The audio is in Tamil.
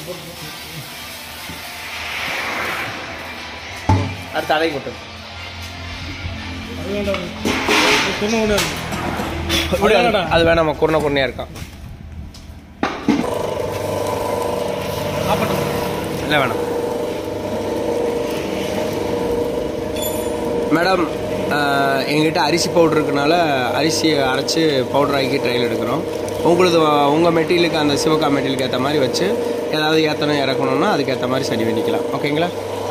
அடுத்து அடை கொட்டு அது வேண்டாம் சொன்ன ஒன்று இப்படி வந்து- அது வேணாமா குருணை குருணையாக இருக்கான் இல்லை வேணாம் மேடம் ஆஹ், எங்ககிட்ட அரிசி பவுடர் இருக்கனால அரிசியை அரைச்சி பவுடர் ஆக்கி ட்ரையல் எடுக்கிறோம் உங்களது உங்கள் மெட்டீரியலுக்கு அந்த சிவகா மெட்டீரியலுக்கு ஏற்ற மாதிரி வச்சு ஏதாவது ஏற்றணும் இறக்கணும்னா அதுக்கேற்ற மாதிரி சரி பண்ணிக்கலாம் ஓகேங்களா